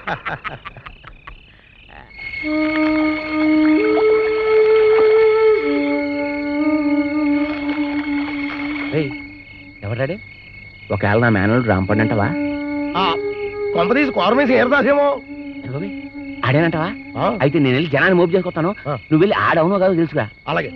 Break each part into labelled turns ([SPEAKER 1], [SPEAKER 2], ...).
[SPEAKER 1] ఎవరాడే ఒకవేళ నా మేనల్డ్ రాంపండి అంటవా
[SPEAKER 2] కొంపదీసి కోరమేసి ఏరదాసేమో
[SPEAKER 1] ఆడేనంటవా
[SPEAKER 2] ఆ,
[SPEAKER 1] అయితే నేను వెళ్ళి జనాన్ని మోపు చేసుకొస్తాను
[SPEAKER 2] ఆ.
[SPEAKER 1] నువ్వు వెళ్ళి ఆడవునో కాదో తెలుసుగా
[SPEAKER 2] అలాగే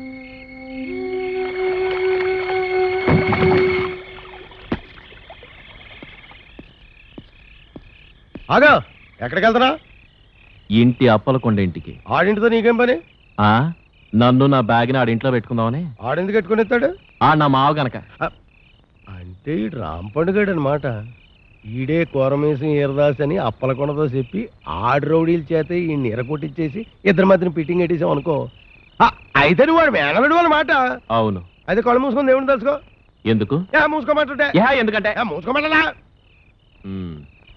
[SPEAKER 2] ఆగా ఎక్కడికి వెళ్తున్నా
[SPEAKER 3] ఇంటి అప్పలకొండ ఇంటికి
[SPEAKER 2] ఆడింటితో నీకేం పని
[SPEAKER 3] ఆ నన్ను నా బ్యాగ్ని ఆడింట్లో పెట్టుకుందామని
[SPEAKER 2] ఆడెందుకు పెట్టుకుని ఎత్తాడు
[SPEAKER 3] ఆ నా మావ గనక
[SPEAKER 2] అంటే ఈ రాంపండుగాడు అనమాట ఈడే కోరమేసి ఈరదాస్ అని అప్పలకొండతో చెప్పి ఆడు రౌడీల చేత ఈ నీర కొట్టించేసి ఇద్దరి మధ్యన పిట్టింగ్ పెట్టేసాం అనుకో ఆ, అయితే నువ్వు వాడు మేనలుడు వాళ్ళ మాట
[SPEAKER 3] అవును
[SPEAKER 2] అయితే కళ్ళు మూసుకొని దేవుని తెలుసుకో
[SPEAKER 3] ఎందుకు
[SPEAKER 2] ఏ మూసుకోమంటుంటే
[SPEAKER 3] యా ఎందుకంటే
[SPEAKER 2] ఏ మూసుకోమంటలా
[SPEAKER 3] ఉమ్,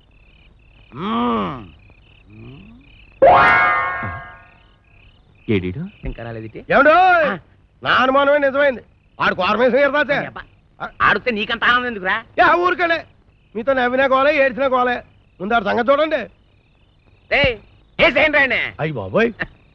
[SPEAKER 3] ఏడీడు
[SPEAKER 1] ఇంకా రాలేదిటి
[SPEAKER 2] ఏమిటో నా అనుమానమే నిజమైంది ఆడు కోరమేసి ఈరదాసే
[SPEAKER 1] ఆడితే నీకంత ఆనందం ఎందుకురా
[SPEAKER 2] ఏ ఊరికలే మీతో నవ్వినా కోలే ఏడ్చినా కోలే ముందు ఆడు సంగతి చూడండి
[SPEAKER 1] ఏయ్, ఏ సేన్ రాయనే
[SPEAKER 2] అయ్యి బాబోయ్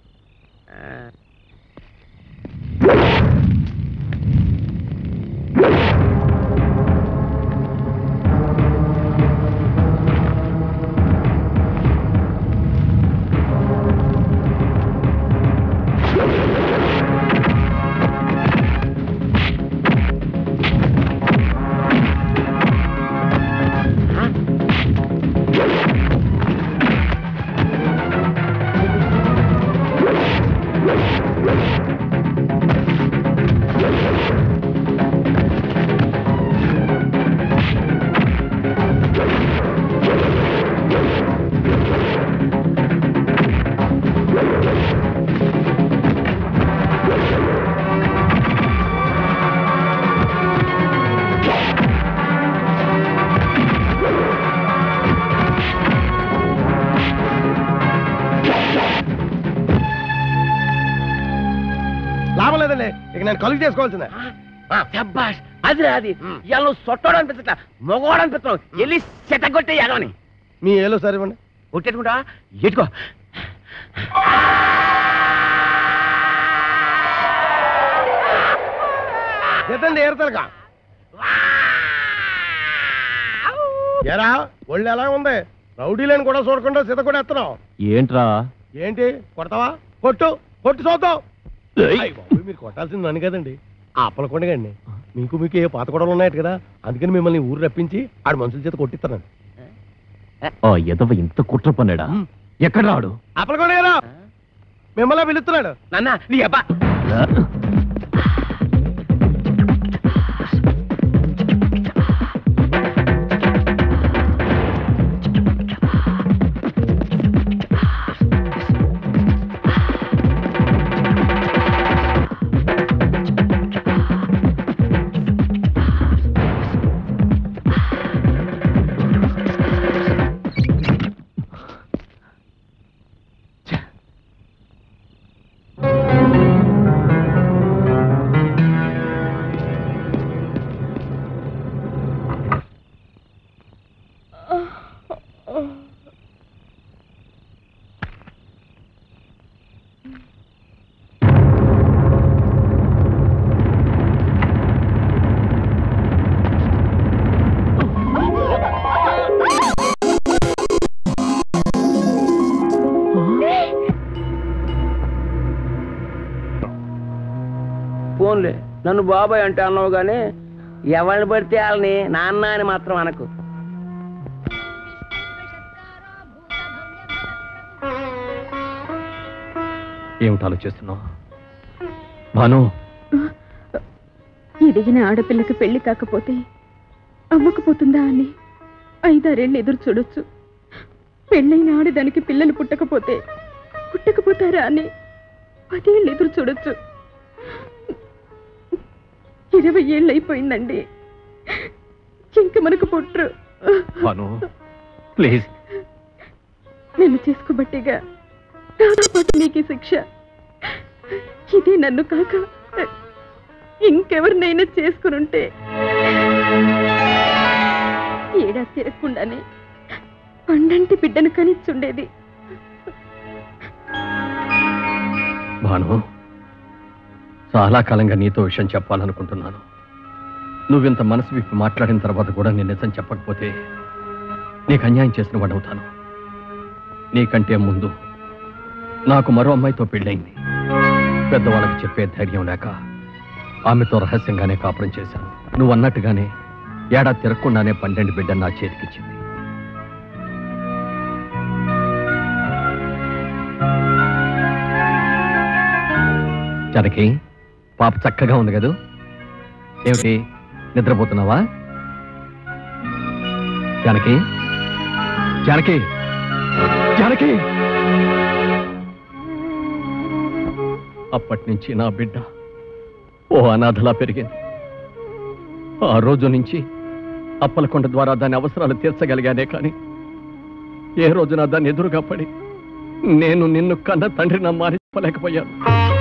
[SPEAKER 2] లాభం లేదండి ఇక నేను కలుగు చేసుకోవాల్సిందే
[SPEAKER 1] శబ్బాష్ అది రాది ఇవాళ నువ్వు సొట్టోడు అనిపించట్లా మగవాడు అనిపిస్తున్నావు వెళ్ళి చెట్టగొట్టే ఎగవని
[SPEAKER 2] మీ ఏలో సరే ఇవ్వండి
[SPEAKER 1] కొట్టేట్టుకుంటా ఎట్టుకో
[SPEAKER 2] ఎత్తండి ఏరతలక ఎరా ఒళ్ళు ఎలా ఉంది రౌడీలను కూడా చూడకుండా సిత కూడా ఎత్తనావు
[SPEAKER 3] ఏంట్రా
[SPEAKER 2] ఏంటి కొడతావా కొట్టు కొట్టు చూద్దాం
[SPEAKER 3] ఏయ్.
[SPEAKER 2] అయ్ బాబోయ్, మీరు కొట్టాల్సింది నన్ను కదండి ఆ అప్పలకొండగండి మీకు మీకు ఏ పాత గొడవలు ఉన్నాయి కదా అందుకని మిమ్మల్ని ఊరు రప్పించి ఆడు మనుషుల చేత కొట్టిస్తాను
[SPEAKER 3] ఆ ఎదవ ఇంత కుట్ర పన్నాడా ఎక్కడ రాడు
[SPEAKER 2] అప్పలకొండ గారు మిమ్మల్ని పిలుస్తున్నాడు
[SPEAKER 1] నాన్న నీ అబ్బా ఫోన్లే నన్ను బాబాయ్ అంటే అన్నావు కానీ ఎవరిని పడితే వాళ్ళని నాన్న అని మాత్రం అనకు
[SPEAKER 3] ఏమిటి ఆలోచిస్తున్నావు భాను
[SPEAKER 4] ఎదిగిన ఆడపిల్లకి పెళ్లి కాకపోతే అవ్వకపోతుందా అని ఐదారేళ్ళు ఎదురు చూడొచ్చు పెళ్ళైన ఆడదానికి పిల్లలు పుట్టకపోతే పుట్టకపోతారా అని పదేళ్ళు ఎదురు చూడొచ్చు ఇరవై ఏళ్ళు అయిపోయిందండి ఇంక మనకు పుట్టరు
[SPEAKER 3] భాను ప్లీజ్
[SPEAKER 4] నన్ను చేసుకోబట్టేగా నాతో పాటు నీకు ఈ శిక్ష ఇదే నన్ను కాక ఇంకెవరినైనా చేసుకునుంటే ఏడా తిరగకుండానే పండంటి బిడ్డను కనిచ్చుండేది
[SPEAKER 3] భాను చాలా కాలంగా నీతో విషయం చెప్పాలనుకుంటున్నాను నువ్వింత మనసు విప్పి మాట్లాడిన తర్వాత కూడా నేను నిజం చెప్పకపోతే నీకు అన్యాయం చేసిన వాడవుతాను నీకంటే ముందు నాకు మరో అమ్మాయితో పెళ్ళైంది పెద్దవాళ్ళకి చెప్పే ధైర్యం లేక ఆమెతో రహస్యంగానే కాపురం చేశాను నువ్వు అన్నట్టుగానే ఏడాది తిరగకుండానే పన్నెండు బిడ్డ నా చేతికిచ్చింది జనకి పాప చక్కగా ఉంది కదూ ఏమిటి నిద్రపోతున్నావా జానకి జానకి జానకి అప్పటి నుంచి నా బిడ్డ ఓ అనాథలా పెరిగింది ఆ రోజు నుంచి అప్పలకొండ ద్వారా దాని అవసరాలు తీర్చగలిగానే కానీ ఏ రోజున దాన్ని ఎదురుగా పడి నేను నిన్ను కన్న తండ్రి నమ్మాని చెప్పలేకపోయాను